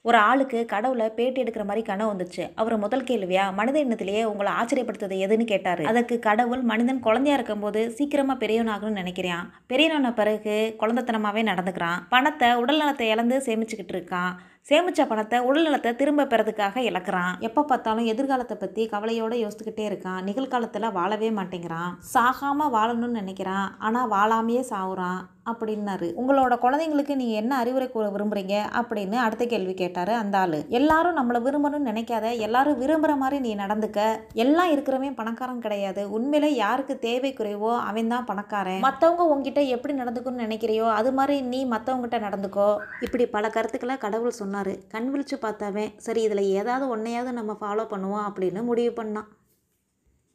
ஒரு ஆளுக்கு கடவுளை பேட்டி எடுக்கிற மாதிரி கனவு வந்துச்சு அவர் முதல் கேள்வியா மனித இனத்திலேயே உங்களை ஆச்சரியப்படுத்துறது எதுன்னு கேட்டாரு அதற்கு கடவுள் மனிதன் குழந்தையா இருக்கும்போது சீக்கிரமா பெரியவனாகணும்னு நினைக்கிறான் பெரியவன பிறகு குழந்தைத்தனமாவே நடந்துக்கிறான் பணத்தை உடல் நலத்தை இழந்து சேமிச்சுக்கிட்டு இருக்கான் சேமிச்ச பணத்தை உடல் நலத்தை திரும்ப பெறதுக்காக இழக்கிறான் எப்போ பார்த்தாலும் எதிர்காலத்தை பற்றி கவலையோட யோசிச்சுக்கிட்டே இருக்கான் நிகழ்காலத்தில் வாழவே மாட்டேங்கிறான் சாகாம வாழணும்னு நினைக்கிறான் ஆனால் வாழாமையே சாகுறான் அப்படின்னாரு உங்களோட குழந்தைங்களுக்கு நீங்கள் என்ன அறிவுரை கூற விரும்புறீங்க அப்படின்னு அடுத்த கேள்வி கேட்டாரு அந்த ஆளு எல்லாரும் நம்மளை விரும்பணும்னு நினைக்காத எல்லாரும் விரும்புகிற மாதிரி நீ நடந்துக்க எல்லாம் இருக்கிறவன் பணக்காரன் கிடையாது உண்மையிலே யாருக்கு தேவை குறைவோ அவன் தான் பணக்காரன் மற்றவங்க உங்ககிட்ட எப்படி நடந்துக்கணும்னு நினைக்கிறியோ அது மாதிரி நீ மற்றவங்ககிட்ட நடந்துக்கோ இப்படி பல கருத்துக்களை கடவுள் சொன்னார் கண் விழிச்சு பார்த்தவன் சரி இதில் ஏதாவது ஒன்றையாவது நம்ம ஃபாலோ பண்ணுவோம் அப்படின்னு முடிவு பண்ணான்